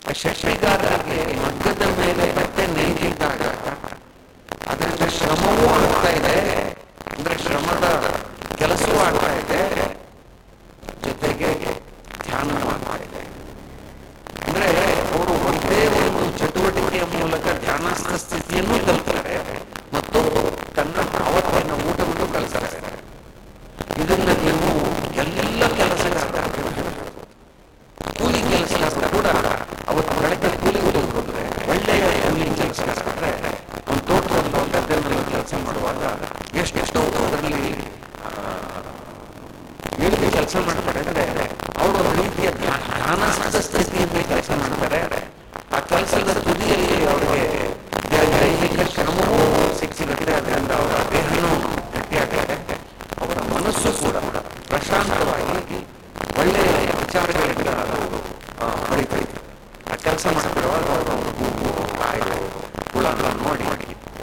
ಆ ಶಶಿಗಾರರಿಗೆ ಮಗ್ಗದ ಮೇಲೆ ಬಟ್ಟೆ ನೇಯ್ದಿದ್ದಾಗ ಅದರಿಂದ ಶ್ರಮವೂ ಆಗ್ತಾ ಇದೆ ಅಂದ್ರೆ ಶ್ರಮದ ಕೆಲಸವೂ ಆಗ್ತಾ ಇದೆ ಜೊತೆಗೆ ಧ್ಯಾನ ಆಗ್ತಾ ಇದೆ ಅಂದ್ರೆ ಅವರು ಒಂದೇ ಒಂದು ಚಟುವಟಿಕೆಯ ಮೂಲಕ ಧ್ಯಾನಾಸ್ಥ ಸ್ಥಿತಿಯನ್ನು ತಲುಪ್ತಾರೆ ಮತ್ತು ತನ್ನ ಅವತ್ತಿನ ಊಟವನ್ನು ಕಲಿಸ್ತಾರೆ ಇದನ್ನ ನೀವು ಎಲ್ಲ ಕೆಲಸಗಾರರಿಗೆ ಹೇಳ್ಬೋದು. ಕೂಲಿ ಕೆಲಸಗಾರ ಕೂಡ ಅವತ್ತು ಬೆಳಗ್ಗೆ ಕೂಲಿ ಹೋದ್ರೆ ಒಳ್ಳೆಯ ಕೂಲಿ ಕೆಲಸಗಾರ ಒಂದು ತೋಟದಲ್ಲಿ ಒಂದು ಗದ್ದೆನಲ್ಲಿ ಕೆಲಸ ಮಾಡುವಾಗ ಎಷ್ಟೆಷ್ಟೋ ಅದರಲ್ಲಿ ಇಳಿದು ಕೆಲಸ ಮಾಡ್ತಾರೆ ಅಂದ್ರೆ ಅವರು ಒಂದು ರೀತಿಯ ಧ್ಯಾನ- ಧ್ಯಾನಸ್ಥ ಸ್ಥಿತಿಯಿಂದ ಕೆಲಸ ಮಾಡ್ತಾರೆ ಆ ಕೆಲಸದ ತುದಿಯಲ್ಲಿ ಅವರಿಗೆ ದೇ- ದೈಹಿಕ ಶ್ರಮವೂ ಸಿಕ್ಕಿರುತ್ತೆ ಅದರಿಂದ ಅವರ ದೇಹನೂ ಗಟ್ಟಿಯಾಗುತ್ತೆ ಅವರ ಮನಸ್ಸು ಕೂಡ ಪ್ರಶಾಂತವಾಗಿ ಒಳ್ಳೆಯ ವಿಚಾರಗಳಿಂದ ಅದು ಆ, ಬೆಳೀತಾ ಇದೆ ಆ ಕೆಲಸ ಮಾಡ್ತಿರುವಾಗ ಅವರು ಹೂವು ಕಾಯಿ ಹುಳ ನೋಡಿ